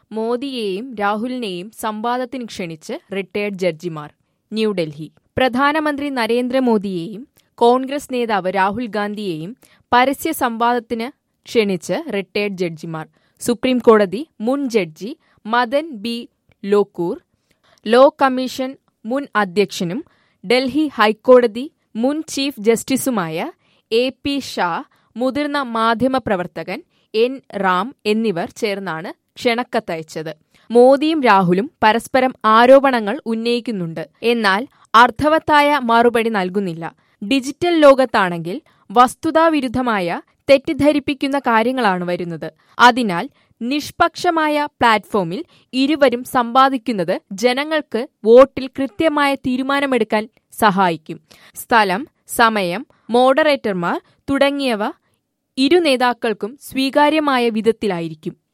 മോദിയെയും രാഹുലിനെയും സംവാദത്തിന് ക്ഷണിച്ച് റിട്ടയർഡ് ജഡ്ജിമാർ ന്യൂഡൽഹി പ്രധാനമന്ത്രി നരേന്ദ്രമോദിയെയും കോൺഗ്രസ് നേതാവ് രാഹുൽ ഗാന്ധിയെയും പരസ്യ സംവാദത്തിന് ക്ഷണിച്ച് റിട്ടയർഡ് ജഡ്ജിമാർ സുപ്രീം കോടതി മുൻ judge Madan B Lokur law commission മുൻ അധ്യക്ഷനും ഡൽഹി ഹൈക്കോടതി മുൻ ചീഫ് ജസ്റ്റിസുമായ എ പി ഷാ മുതിർന്ന മാധ്യമപ്രവർത്തകൻ എൻ റാം എന്നിവർ ചേർന്നാണ് ക്ഷണക്കത്തയച്ചത് മോദിയും രാഹുലും പരസ്പരം ആരോപണങ്ങൾ ഉന്നയിക്കുന്നുണ്ട് എന്നാൽ അർത്ഥവത്തായ മറുപടി നൽകുന്നില്ല ഡിജിറ്റൽ ലോകത്താണെങ്കിൽ വസ്തുതാവിരുദ്ധമായ തെറ്റിദ്ധരിപ്പിക്കുന്ന കാര്യങ്ങളാണ് വരുന്നത് അതിനാൽ നിഷ്പക്ഷമായ പ്ലാറ്റ്ഫോമിൽ ഇരുവരും സമ്പാദിക്കുന്നത് ജനങ്ങൾക്ക് വോട്ടിൽ കൃത്യമായ തീരുമാനമെടുക്കാൻ സഹായിക്കും സ്ഥലം സമയം മോഡറേറ്റർമാർ തുടങ്ങിയവ ഇരു നേതാക്കൾക്കും സ്വീകാര്യമായ വിധത്തിലായിരിക്കും